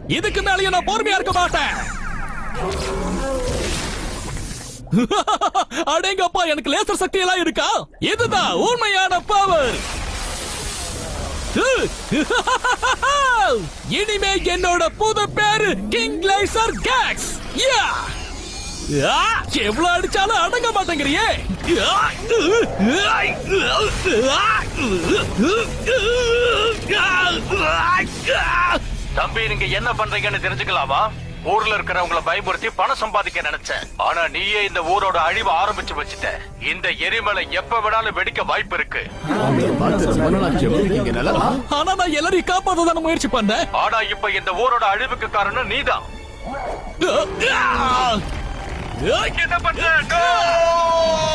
இதுக்கு மேலயும் நான் பொறுமையா இருக்க மாட்டேன் அடேங்கப்பா எனக்கு லேசர் சக்தி எல்லாம் இருக்கா இதுதான் உண்மையான பவர் இனிமே என்னோட புது பேரு கிங் லேசர் கேக்ஸ் யா ஆ, எவ்வளவு அடிச்சாலும் அடங்க மாட்டேங்கிறியே தம்பி நீங்க என்ன பண்றீங்கன்னு தெரிஞ்சுக்கலாமா ஊர்ல இருக்கிறவங்கள பயமுறுத்தி பணம் சம்பாதிக்க நினைச்சேன் ஆனா நீயே இந்த ஊரோட அழிவை ஆரம்பிச்சு வச்சுட்ட இந்த எரிமலை எப்ப வேணாலும் வெடிக்க வாய்ப்பு இருக்கு ஆனா நான் எல்லாரையும் காப்பாத்த தானே முயற்சி பண்ணேன் ஆனா இப்ப இந்த ஊரோட அழிவுக்கு காரணம் நீதான் என்ன பண்ற No!